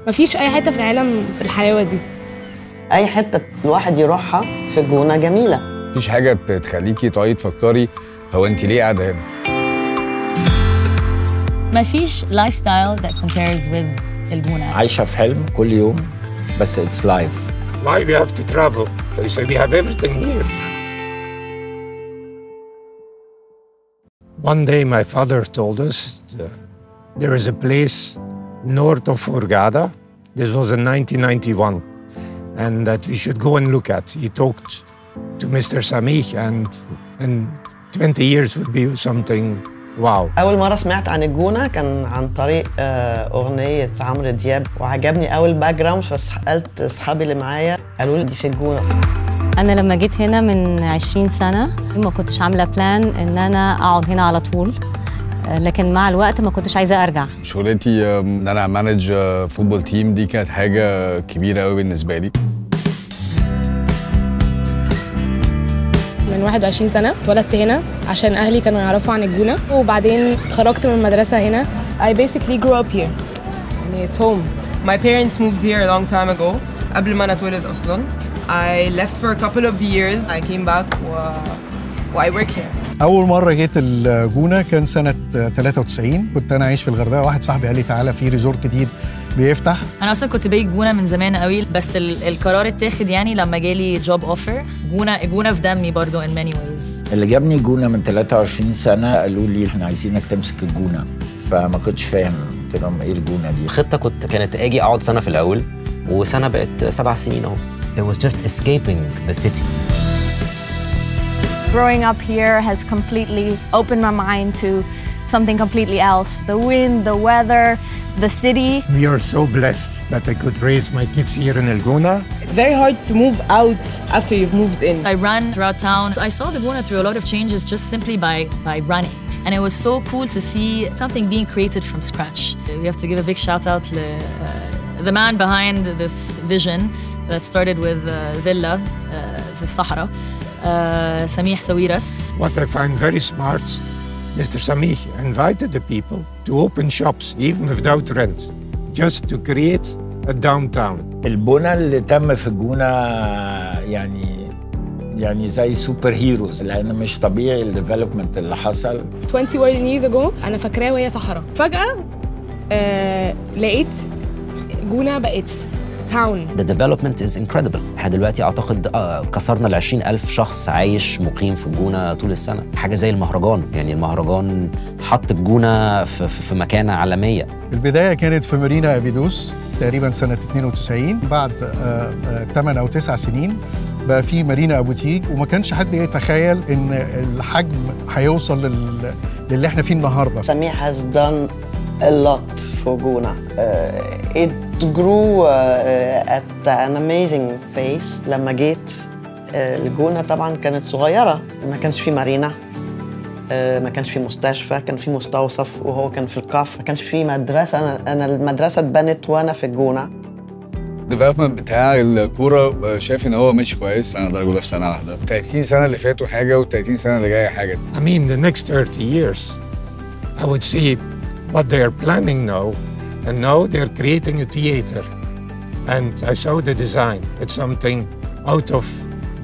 مفيش اي حته في العالم بالحلاوه دي اي حته الواحد يروحها في الجونه جميله مفيش حاجه ت- تخليكي تقعدي تفكري هو انت ليه قاعده هنا مفيش لايف ستايل that compares with الجونة عايشه في حلم كل يوم بس اتس لايف Why we have to travel? They say we have everything here. One day, my father told us uh, there is a place north of Hurghada. This was in 1991, and that we should go and look at. He talked to Mr. Samih, and in 20 years would be something wow. اول مره سمعت عن الجونه كان عن طريق آه، اغنيه عمرو دياب وعجبني قوي الباك جراوند فسالت اصحابي اللي معايا قالوا لي دي في الجونه أنا لما جيت هنا من 20 سنة ما كنتش عاملة بلان إن أنا أقعد هنا على طول آه، لكن مع الوقت ما كنتش عايزة أرجع شغلتي آه، ان انا مانج فوتبول تيم دي كانت حاجه كبيره قوي بالنسبه لي من 21 سنه اتولدت هنا عشان اهلي كانوا يعرفوا عن الجونه وبعدين خرجت من المدرسه هنا I basically grew up here يعني it's home My parents moved here a long time ago قبل ما أنا أتولد أصلا I left for a couple of years I came back و... و I work here أول مرة جيت الجونة كان سنة 93 كنت أنا عايش في الغردقة واحد صاحبي قال لي تعالى في ريزورت جديد بيفتح أنا أصلا كنت باجي جونة من زمان قوي بس ال- القرار اتاخد يعني لما جالي جوب أوفر جونة جونة في دمي برضو in many ways اللي جابني الجونه من 23 سنه قالوا لي احنا عايزينك تمسك الجونه فما كنتش فاهم قلت لهم ايه الجونه دي الخطه كنت كانت اجي اقعد سنه في الاول وسنه بقت سبع سنين اهو It was just escaping the city. Growing up here has completely opened my mind to something completely else. The wind, the weather, the city. We are so blessed that I could raise my kids here in El Guna. It's very hard to move out after you've moved in I run throughout town. So I saw the Guna through a lot of changes just simply by, by running. And it was so cool to see something being created from scratch. We have to give a big shout out to uh, the man behind this vision that started with uh, Villa uh, في الصحراء, uh, سميح سويرس. What I find very smart, Mr. Samih invited the people to open shops even without rent, just to create a downtown. البنى اللي تم في الجونه يعني يعني زي سوبر هيروز لان مش طبيعي الديفلوبمنت اللي حصل 21 years ago انا فاكراه وهي صحراء فجاه آه لقيت جونه بقت تاون The development is incredible. احنا دلوقتي اعتقد آه، كسرنا ال 20000 شخص عايش مقيم في الجونه طول السنه، حاجه زي المهرجان، يعني المهرجان حط الجونه في, في في مكانه عالميه. البداية كانت في مارينا أبيدوس تقريبا سنة 92 بعد 8 أو 9 سنين بقى في مارينا أبو تيج وما كانش حد يتخيل إن الحجم هيوصل لل... للي احنا فيه النهارده سميح has done a lot for Guna. Uh, it grew uh, at an amazing pace. لما جيت uh, الجونة طبعا كانت صغيرة ما كانش في مارينا uh, ما كانش في مستشفى كان في مستوصف وهو كان في الكاف ما كانش في مدرسة أنا, أنا المدرسة اتبنت وأنا في الجونة الديفلوبمنت بتاع الكوره آه، شايف ان هو ماشي كويس انا اقدر اقولها في سنه واحده 30 سنه اللي فاتوا حاجه وال30 سنه اللي جايه حاجه I mean, the next 30 years, I would see what they are planning now, and now they're creating a theater. And I saw the design. It's something out of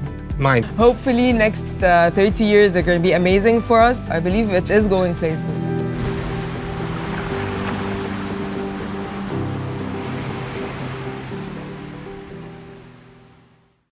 mind. Hopefully next uh, 30 years are going to be amazing for us I believe it is going places